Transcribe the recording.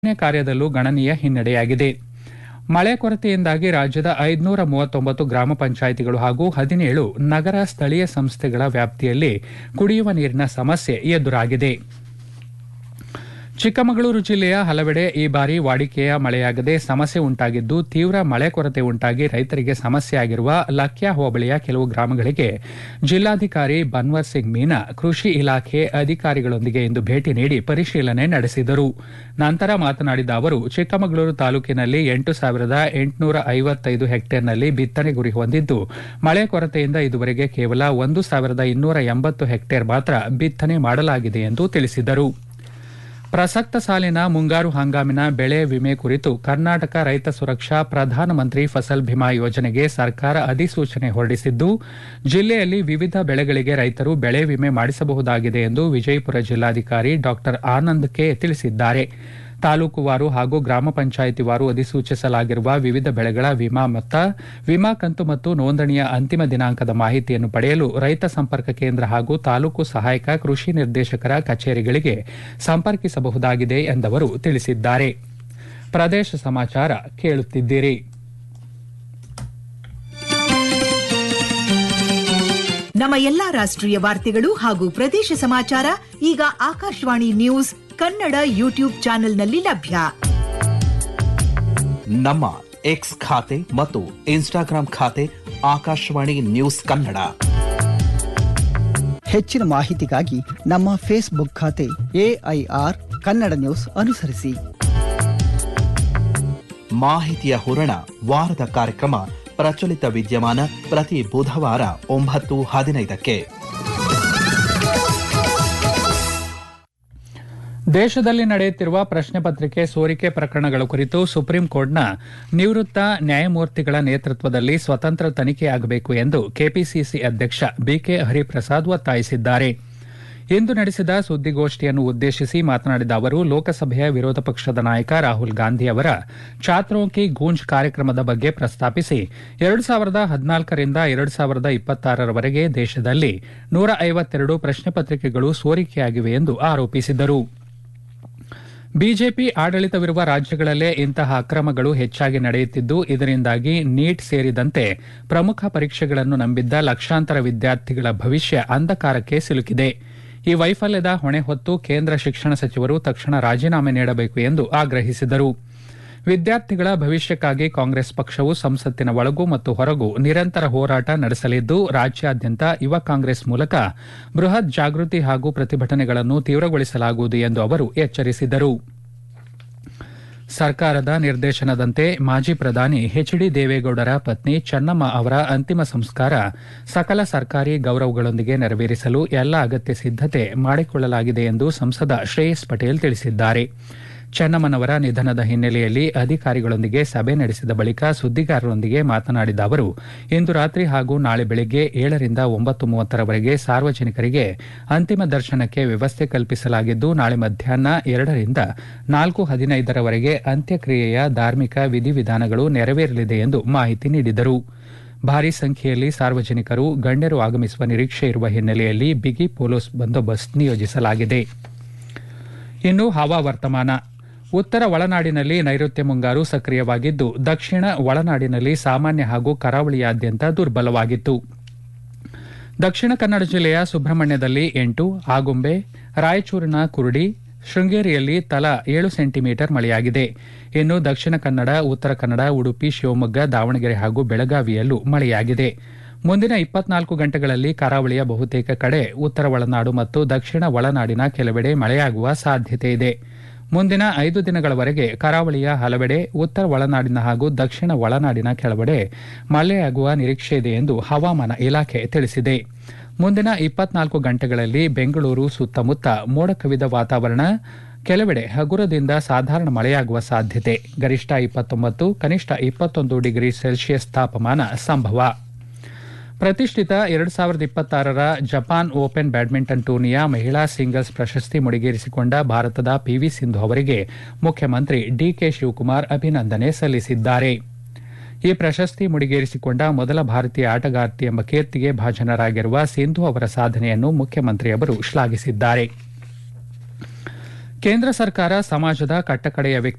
ಉತ್ಪಾದನೆ ಕಾರ್ಯದಲ್ಲೂ ಗಣನೀಯ ಹಿನ್ನಡೆಯಾಗಿದೆ ಮಳೆ ಕೊರತೆಯಿಂದಾಗಿ ರಾಜ್ಯದ ಐದುನೂರ ಮೂವತ್ತೊಂಬತ್ತು ಗ್ರಾಮ ಪಂಚಾಯಿತಿಗಳು ಹಾಗೂ ಹದಿನೇಳು ನಗರ ಸ್ಥಳೀಯ ಸಂಸ್ಥೆಗಳ ವ್ಯಾಪ್ತಿಯಲ್ಲಿ ಕುಡಿಯುವ ನೀರಿನ ಸಮಸ್ಯೆ ಎದುರಾಗಿದೆ ಚಿಕ್ಕಮಗಳೂರು ಜಿಲ್ಲೆಯ ಹಲವೆಡೆ ಈ ಬಾರಿ ವಾಡಿಕೆಯ ಮಳೆಯಾಗದೆ ಸಮಸ್ಯೆ ಉಂಟಾಗಿದ್ದು ತೀವ್ರ ಮಳೆ ಕೊರತೆ ಉಂಟಾಗಿ ರೈತರಿಗೆ ಸಮಸ್ಯೆಯಾಗಿರುವ ಲಕ್ಯಾ ಹೋಬಳಿಯ ಕೆಲವು ಗ್ರಾಮಗಳಿಗೆ ಜಿಲ್ಲಾಧಿಕಾರಿ ಬನ್ವರ್ ಸಿಂಗ್ ಮೀನಾ ಕೃಷಿ ಇಲಾಖೆ ಅಧಿಕಾರಿಗಳೊಂದಿಗೆ ಇಂದು ಭೇಟಿ ನೀಡಿ ಪರಿಶೀಲನೆ ನಡೆಸಿದರು ನಂತರ ಮಾತನಾಡಿದ ಅವರು ಚಿಕ್ಕಮಗಳೂರು ತಾಲೂಕಿನಲ್ಲಿ ಎಂಟು ಸಾವಿರದ ಎಂಟುನೂರ ಐವತ್ತೈದು ಹೆಕ್ಟೇರ್ನಲ್ಲಿ ಬಿತ್ತನೆ ಗುರಿ ಹೊಂದಿದ್ದು ಮಳೆ ಕೊರತೆಯಿಂದ ಇದುವರೆಗೆ ಕೇವಲ ಒಂದು ಸಾವಿರದ ಇನ್ನೂರ ಎಂಬತ್ತು ಹೆಕ್ಟೇರ್ ಮಾತ್ರ ಬಿತ್ತನೆ ಮಾಡಲಾಗಿದೆ ಎಂದು ತಿಳಿಸಿದರು ಪ್ರಸಕ್ತ ಸಾಲಿನ ಮುಂಗಾರು ಹಂಗಾಮಿನ ಬೆಳೆ ವಿಮೆ ಕುರಿತು ಕರ್ನಾಟಕ ರೈತ ಸುರಕ್ಷಾ ಪ್ರಧಾನಮಂತ್ರಿ ಫಸಲ್ ಬಿಮಾ ಯೋಜನೆಗೆ ಸರ್ಕಾರ ಅಧಿಸೂಚನೆ ಹೊರಡಿಸಿದ್ದು ಜಿಲ್ಲೆಯಲ್ಲಿ ವಿವಿಧ ಬೆಳೆಗಳಿಗೆ ರೈತರು ಬೆಳೆ ವಿಮೆ ಮಾಡಿಸಬಹುದಾಗಿದೆ ಎಂದು ವಿಜಯಪುರ ಜಿಲ್ಲಾಧಿಕಾರಿ ಡಾ ಆನಂದ್ ಕೆ ತಿಳಿಸಿದ್ದಾರೆ ತಾಲೂಕುವಾರು ಹಾಗೂ ಗ್ರಾಮ ಪಂಚಾಯಿತಿವಾರು ಅಧಿಸೂಚಿಸಲಾಗಿರುವ ವಿವಿಧ ಬೆಳೆಗಳ ವಿಮಾ ಮೊತ್ತ ವಿಮಾ ಕಂತು ಮತ್ತು ನೋಂದಣಿಯ ಅಂತಿಮ ದಿನಾಂಕದ ಮಾಹಿತಿಯನ್ನು ಪಡೆಯಲು ರೈತ ಸಂಪರ್ಕ ಕೇಂದ್ರ ಹಾಗೂ ತಾಲೂಕು ಸಹಾಯಕ ಕೃಷಿ ನಿರ್ದೇಶಕರ ಕಚೇರಿಗಳಿಗೆ ಸಂಪರ್ಕಿಸಬಹುದಾಗಿದೆ ಎಂದವರು ತಿಳಿಸಿದ್ದಾರೆ ಪ್ರದೇಶ ಸಮಾಚಾರ ಕೇಳುತ್ತಿದ್ದೀರಿ ನಮ್ಮ ಎಲ್ಲಾ ರಾಷ್ಟ್ರೀಯ ವಾರ್ತೆಗಳು ಹಾಗೂ ಪ್ರದೇಶ ಸಮಾಚಾರ ಈಗ ಆಕಾಶವಾಣಿ ನ್ಯೂಸ್ ಕನ್ನಡ ಯೂಟ್ಯೂಬ್ ಚಾನೆಲ್ನಲ್ಲಿ ಲಭ್ಯ ನಮ್ಮ ಎಕ್ಸ್ ಖಾತೆ ಮತ್ತು ಇನ್ಸ್ಟಾಗ್ರಾಂ ಖಾತೆ ಆಕಾಶವಾಣಿ ನ್ಯೂಸ್ ಕನ್ನಡ ಹೆಚ್ಚಿನ ಮಾಹಿತಿಗಾಗಿ ನಮ್ಮ ಫೇಸ್ಬುಕ್ ಖಾತೆ ಎಐಆರ್ ಕನ್ನಡ ನ್ಯೂಸ್ ಅನುಸರಿಸಿ ಮಾಹಿತಿಯ ಹೂರಣ ವಾರದ ಕಾರ್ಯಕ್ರಮ ಪ್ರಚಲಿತ ವಿದ್ಯಮಾನ ಪ್ರತಿ ಬುಧವಾರ ಒಂಬತ್ತು ಹದಿನೈದಕ್ಕೆ ದೇಶದಲ್ಲಿ ನಡೆಯುತ್ತಿರುವ ಪ್ರಶ್ನೆ ಪತ್ರಿಕೆ ಸೋರಿಕೆ ಪ್ರಕರಣಗಳ ಕುರಿತು ಸುಪ್ರೀಂ ಕೋರ್ಟ್ನ ನಿವೃತ್ತ ನ್ಯಾಯಮೂರ್ತಿಗಳ ನೇತೃತ್ವದಲ್ಲಿ ಸ್ವತಂತ್ರ ತನಿಖೆಯಾಗಬೇಕು ಎಂದು ಕೆಪಿಸಿಸಿ ಅಧ್ಯಕ್ಷ ಬಿಕೆ ಹರಿಪ್ರಸಾದ್ ಒತ್ತಾಯಿಸಿದ್ದಾರೆ ಇಂದು ನಡೆಸಿದ ಸುದ್ದಿಗೋಷ್ಠಿಯನ್ನು ಉದ್ದೇಶಿಸಿ ಮಾತನಾಡಿದ ಅವರು ಲೋಕಸಭೆಯ ವಿರೋಧ ಪಕ್ಷದ ನಾಯಕ ರಾಹುಲ್ ಗಾಂಧಿ ಅವರ ಚಾತ್ರೋಂ ಕಿ ಗೂಂಜ್ ಕಾರ್ಯಕ್ರಮದ ಬಗ್ಗೆ ಪ್ರಸ್ತಾಪಿಸಿ ಎರಡು ಸಾವಿರದ ಹದಿನಾಲ್ಕರಿಂದ ಎರಡು ಸಾವಿರದ ಇಪ್ಪತ್ತಾರರವರೆಗೆ ದೇಶದಲ್ಲಿ ನೂರ ಐವತ್ತೆರಡು ಪ್ರಶ್ನೆ ಪತ್ರಿಕೆಗಳು ಸೋರಿಕೆಯಾಗಿವೆ ಎಂದು ಆರೋಪಿಸಿದರು ಬಿಜೆಪಿ ಆಡಳಿತವಿರುವ ರಾಜ್ಯಗಳಲ್ಲೇ ಇಂತಹ ಅಕ್ರಮಗಳು ಹೆಚ್ಚಾಗಿ ನಡೆಯುತ್ತಿದ್ದು ಇದರಿಂದಾಗಿ ನೀಟ್ ಸೇರಿದಂತೆ ಪ್ರಮುಖ ಪರೀಕ್ಷೆಗಳನ್ನು ನಂಬಿದ್ದ ಲಕ್ಷಾಂತರ ವಿದ್ಯಾರ್ಥಿಗಳ ಭವಿಷ್ಯ ಅಂಧಕಾರಕ್ಕೆ ಸಿಲುಕಿದೆ ಈ ವೈಫಲ್ಯದ ಹೊಣೆ ಹೊತ್ತು ಕೇಂದ್ರ ಶಿಕ್ಷಣ ಸಚಿವರು ತಕ್ಷಣ ರಾಜೀನಾಮೆ ನೀಡಬೇಕು ಎಂದು ಆಗ್ರಹಿಸಿದರು ವಿದ್ಯಾರ್ಥಿಗಳ ಭವಿಷ್ಯಕ್ಕಾಗಿ ಕಾಂಗ್ರೆಸ್ ಪಕ್ಷವು ಸಂಸತ್ತಿನ ಒಳಗೂ ಮತ್ತು ಹೊರಗೂ ನಿರಂತರ ಹೋರಾಟ ನಡೆಸಲಿದ್ದು ರಾಜ್ಯಾದ್ಯಂತ ಯುವ ಕಾಂಗ್ರೆಸ್ ಮೂಲಕ ಬೃಹತ್ ಜಾಗೃತಿ ಹಾಗೂ ಪ್ರತಿಭಟನೆಗಳನ್ನು ತೀವ್ರಗೊಳಿಸಲಾಗುವುದು ಎಂದು ಅವರು ಎಚ್ಚರಿಸಿದರು ಸರ್ಕಾರದ ನಿರ್ದೇಶನದಂತೆ ಮಾಜಿ ಪ್ರಧಾನಿ ಎಚ್ ಡಿ ದೇವೇಗೌಡರ ಪತ್ನಿ ಚೆನ್ನಮ್ಮ ಅವರ ಅಂತಿಮ ಸಂಸ್ಕಾರ ಸಕಲ ಸರ್ಕಾರಿ ಗೌರವಗಳೊಂದಿಗೆ ನೆರವೇರಿಸಲು ಎಲ್ಲ ಅಗತ್ಯ ಸಿದ್ದತೆ ಮಾಡಿಕೊಳ್ಳಲಾಗಿದೆ ಎಂದು ಸಂಸದ ಶ್ರೇಯಸ್ ಪಟೇಲ್ ತಿಳಿಸಿದ್ದಾರೆ ಚೆನ್ನಮ್ಮನವರ ನಿಧನದ ಹಿನ್ನೆಲೆಯಲ್ಲಿ ಅಧಿಕಾರಿಗಳೊಂದಿಗೆ ಸಭೆ ನಡೆಸಿದ ಬಳಿಕ ಸುದ್ದಿಗಾರರೊಂದಿಗೆ ಮಾತನಾಡಿದ ಅವರು ಇಂದು ರಾತ್ರಿ ಹಾಗೂ ನಾಳೆ ಬೆಳಗ್ಗೆ ಏಳರಿಂದ ಒಂಬತ್ತು ಮೂವತ್ತರವರೆಗೆ ಸಾರ್ವಜನಿಕರಿಗೆ ಅಂತಿಮ ದರ್ಶನಕ್ಕೆ ವ್ಯವಸ್ಥೆ ಕಲ್ಪಿಸಲಾಗಿದ್ದು ನಾಳೆ ಮಧ್ಯಾಹ್ನ ಎರಡರಿಂದ ನಾಲ್ಕು ಹದಿನೈದರವರೆಗೆ ಅಂತ್ಯಕ್ರಿಯೆಯ ಧಾರ್ಮಿಕ ವಿಧಿವಿಧಾನಗಳು ನೆರವೇರಲಿದೆ ಎಂದು ಮಾಹಿತಿ ನೀಡಿದರು ಭಾರೀ ಸಂಖ್ಯೆಯಲ್ಲಿ ಸಾರ್ವಜನಿಕರು ಗಣ್ಯರು ಆಗಮಿಸುವ ನಿರೀಕ್ಷೆ ಇರುವ ಹಿನ್ನೆಲೆಯಲ್ಲಿ ಬಿಗಿ ಪೊಲೀಸ್ ಬಂದೋಬಸ್ತ್ ನಿಯೋಜಿಸಲಾಗಿದೆ ಇನ್ನು ಹವಾ ವರ್ತಮಾನ ಉತ್ತರ ಒಳನಾಡಿನಲ್ಲಿ ನೈಋತ್ಯ ಮುಂಗಾರು ಸಕ್ರಿಯವಾಗಿದ್ದು ದಕ್ಷಿಣ ಒಳನಾಡಿನಲ್ಲಿ ಸಾಮಾನ್ಯ ಹಾಗೂ ಕರಾವಳಿಯಾದ್ಯಂತ ದುರ್ಬಲವಾಗಿತ್ತು ದಕ್ಷಿಣ ಕನ್ನಡ ಜಿಲ್ಲೆಯ ಸುಬ್ರಹ್ಮಣ್ಯದಲ್ಲಿ ಎಂಟು ಆಗುಂಬೆ ರಾಯಚೂರಿನ ಕುರುಡಿ ಶೃಂಗೇರಿಯಲ್ಲಿ ತಲಾ ಏಳು ಸೆಂಟಿಮೀಟರ್ ಮಳೆಯಾಗಿದೆ ಇನ್ನು ದಕ್ಷಿಣ ಕನ್ನಡ ಉತ್ತರ ಕನ್ನಡ ಉಡುಪಿ ಶಿವಮೊಗ್ಗ ದಾವಣಗೆರೆ ಹಾಗೂ ಬೆಳಗಾವಿಯಲ್ಲೂ ಮಳೆಯಾಗಿದೆ ಮುಂದಿನ ಇಪ್ಪತ್ನಾಲ್ಕು ಗಂಟೆಗಳಲ್ಲಿ ಕರಾವಳಿಯ ಬಹುತೇಕ ಕಡೆ ಉತ್ತರ ಒಳನಾಡು ಮತ್ತು ದಕ್ಷಿಣ ಒಳನಾಡಿನ ಕೆಲವೆಡೆ ಮಳೆಯಾಗುವ ಸಾಧ್ಯತೆ ಇದೆ ಮುಂದಿನ ಐದು ದಿನಗಳವರೆಗೆ ಕರಾವಳಿಯ ಹಲವೆಡೆ ಉತ್ತರ ಒಳನಾಡಿನ ಹಾಗೂ ದಕ್ಷಿಣ ಒಳನಾಡಿನ ಕೆಲವೆಡೆ ಮಳೆಯಾಗುವ ನಿರೀಕ್ಷೆ ಇದೆ ಎಂದು ಹವಾಮಾನ ಇಲಾಖೆ ತಿಳಿಸಿದೆ ಮುಂದಿನ ಇಪ್ಪತ್ನಾಲ್ಕು ಗಂಟೆಗಳಲ್ಲಿ ಬೆಂಗಳೂರು ಸುತ್ತಮುತ್ತ ಮೋಡ ಕವಿದ ವಾತಾವರಣ ಕೆಲವೆಡೆ ಹಗುರದಿಂದ ಸಾಧಾರಣ ಮಳೆಯಾಗುವ ಸಾಧ್ಯತೆ ಗರಿಷ್ಠ ಇಪ್ಪತ್ತೊಂಬತ್ತು ಕನಿಷ್ಠ ಇಪ್ಪತ್ತೊಂದು ಡಿಗ್ರಿ ಸೆಲ್ಸಿಯಸ್ ತಾಪಮಾನ ಸಂಭವ ಪ್ರತಿಷ್ಠಿತ ಎರಡು ಸಾವಿರದ ಇಪ್ಪತ್ತಾರರ ಜಪಾನ್ ಓಪನ್ ಬ್ಯಾಡ್ಮಿಂಟನ್ ಟೂರ್ನಿಯ ಮಹಿಳಾ ಸಿಂಗಲ್ಸ್ ಪ್ರಶಸ್ತಿ ಮುಡಿಗೇರಿಸಿಕೊಂಡ ಭಾರತದ ಪಿವಿ ಸಿಂಧು ಅವರಿಗೆ ಮುಖ್ಯಮಂತ್ರಿ ಡಿಕೆ ಶಿವಕುಮಾರ್ ಅಭಿನಂದನೆ ಸಲ್ಲಿಸಿದ್ದಾರೆ ಈ ಪ್ರಶಸ್ತಿ ಮುಡಿಗೇರಿಸಿಕೊಂಡ ಮೊದಲ ಭಾರತೀಯ ಆಟಗಾರ್ತಿ ಎಂಬ ಕೀರ್ತಿಗೆ ಭಾಜನರಾಗಿರುವ ಸಿಂಧು ಅವರ ಸಾಧನೆಯನ್ನು ಮುಖ್ಯಮಂತ್ರಿ ಅವರು ಶ್ಲಾಘಿಸಿದ್ದಾರೆ ಕೇಂದ್ರ ಸರ್ಕಾರ ಸಮಾಜದ ಕಟ್ಟಕಡೆಯ ವ್ಯಕ್ತಿ